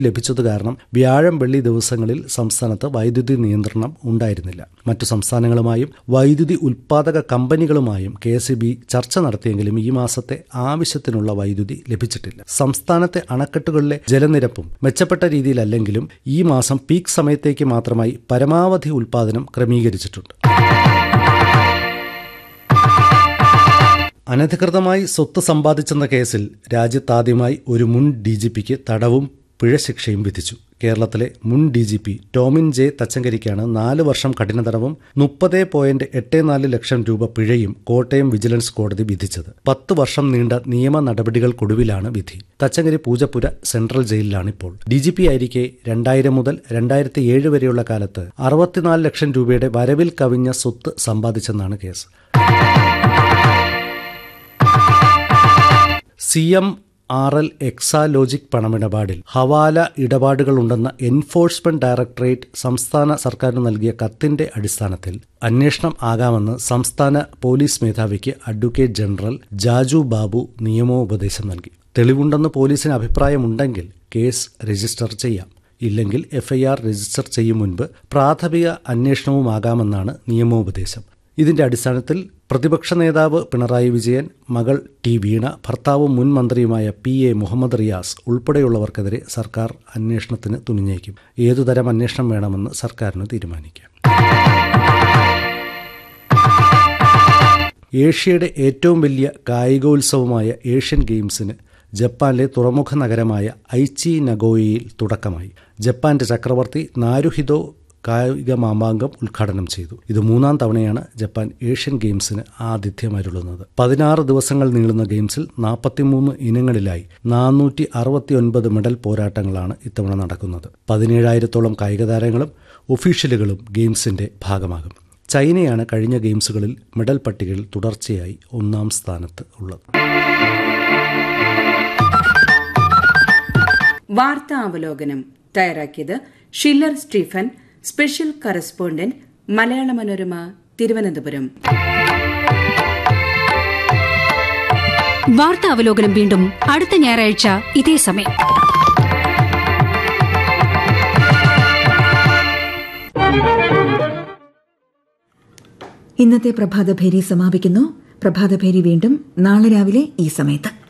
ലഭിച്ചത് കാരണം വ്യാഴം വെള്ളി ദിവസങ്ങളിൽ സംസ്ഥാനത്ത് വൈദ്യുതി നിയന്ത്രണം ഉണ്ടായിരുന്നില്ല മറ്റു സംസ്ഥാനങ്ങളുമായും വൈദ്യുതി ഉൽപാദക കമ്പനികളുമായും കെ എസ് ചർച്ച നടത്തിയെങ്കിലും ഈ മാസത്തെ ആവശ്യത്തിനുള്ള വൈദ്യുതി ലഭിച്ചിട്ടില്ല സംസ്ഥാനത്തെ അണക്കെട്ടുകളിലെ ജലനിരപ്പും മെച്ചപ്പെട്ട രീതിയിലല്ലെങ്കിലും ഈ മാസം പീക്ക് സമയത്തേക്ക് മാത്രമായി പരമാവധി ഉൽപാദനം ക്രമീകരിച്ചിട്ടുണ്ട് അനധികൃതമായി സ്വത്ത് സമ്പാദിച്ചെന്ന കേസിൽ രാജ്യത്താദ്യമായി ഒരു മുൻ ഡി ജി പിക്ക് തടവും പിഴശിക്ഷയും വിധിച്ചു കേരളത്തിലെ മുൻ D G P Tomin J തച്ചങ്കരിക്കാണ് നാല് വർഷം കഠിന തടവും മുപ്പത് പോയിന്റ് എട്ട് നാല് ലക്ഷം രൂപ പിഴയും കോട്ടയം വിജിലൻസ് കോടതി വിധിച്ചത് പത്ത് വർഷം നീണ്ട നിയമ നടപടികൾക്കൊടുവിലാണ് വിധി തച്ചങ്കരി പൂജപ്പുര സെൻട്രൽ ജയിലിലാണിപ്പോൾ ഡി ജി പി ആയിരിക്കെ രണ്ടായിരം മുതൽ രണ്ടായിരത്തി ഏഴ് വരെയുള്ള കാലത്ത് അറുപത്തിനാല് ലക്ഷം രൂപയുടെ വരവിൽ കവിഞ്ഞ സ്വത്ത് സമ്പാദിച്ചെന്നാണ് case C M R L Exalogic പണമിടപാടിൽ ഹവാല ഇടപാടുകളുണ്ടെന്ന എൻഫോഴ്സ്മെന്റ് ഡയറക്ടറേറ്റ് സംസ്ഥാന സർക്കാരിന് നൽകിയ കത്തിന്റെ അടിസ്ഥാനത്തിൽ അന്വേഷണം ആകാമെന്ന് സംസ്ഥാന പോലീസ് മേധാവിക്ക് അഡ്വക്കേറ്റ് ജനറൽ ജാജു ബാബു നിയമോപദേശം നൽകി തെളിവുണ്ടെന്ന് പോലീസിന് അഭിപ്രായമുണ്ടെങ്കിൽ കേസ് രജിസ്റ്റർ ചെയ്യാം ഇല്ലെങ്കിൽ എഫ്ഐആർ രജിസ്റ്റർ ചെയ്യും മുൻപ് പ്രാഥമിക അന്വേഷണവുമാകാമെന്നാണ് നിയമോപദേശം ഇതിന്റെ അടിസ്ഥാനത്തിൽ പ്രതിപക്ഷ നേതാവ് പിണറായി വിജയൻ മകൾ ടി വീണ ഭർത്താവും മുൻ മന്ത്രിയുമായ പി എ മുഹമ്മദ് റിയാസ് ഉൾപ്പെടെയുള്ളവർക്കെതിരെ സർക്കാർ അന്വേഷണത്തിന് തുനിഞ്ഞേക്കും ഏതുതരം അന്വേഷണം വേണമെന്ന് സർക്കാരിന് തീരുമാനിക്കാം ഏഷ്യയുടെ ഏറ്റവും വലിയ കായികോത്സവമായ ഏഷ്യൻ ഗെയിംസിന് ജപ്പാനിലെ തുറമുഖ നഗരമായ ഐച്ചി നഗോയയിൽ തുടക്കമായി ജപ്പാന്റെ ചക്രവർത്തി നാരുഹിതോ കായിക മാമാങ്കം ഉദ്ഘാടനം ചെയ്തു ഇത് മൂന്നാം തവണയാണ് ജപ്പാൻ ഏഷ്യൻ ഗെയിംസിന് ആതിഥ്യമരുളുന്നത് പതിനാറ് ദിവസങ്ങൾ നീളുന്ന ഗെയിംസിൽ നാൽപ്പത്തിമൂന്ന് ഇനങ്ങളിലായി നാനൂറ്റി അറുപത്തിയൊൻപത് മെഡൽ പോരാട്ടങ്ങളാണ് ഇത്തവണ നടക്കുന്നത് പതിനേഴായിരത്തോളം കായിക താരങ്ങളും ഒഫീഷ്യലുകളും ഗെയിംസിന്റെ ഭാഗമാകും ചൈനയാണ് കഴിഞ്ഞ ഗെയിംസുകളിൽ മെഡൽ പട്ടികയിൽ തുടർച്ചയായി ഒന്നാം സ്ഥാനത്ത് ഉള്ളത് വാർത്താ അവലോകനം തയ്യാറാക്കിയത് ഷില്ലർ സ്റ്റീഫൻ സ്പെഷ്യൽ കറസ്പോണ്ടന്റ് മലയാള മനോരമ തിരുവനന്തപുരം വാർത്താ അവലോകനം വീണ്ടും അടുത്ത ഞായറാഴ്ച ഇതേ സമയം ഇന്നത്തെ പ്രഭാതഭേരി സമാപിക്കുന്നു പ്രഭാതഭേരി വീണ്ടും നാളെ രാവിലെ ഈ സമയത്ത്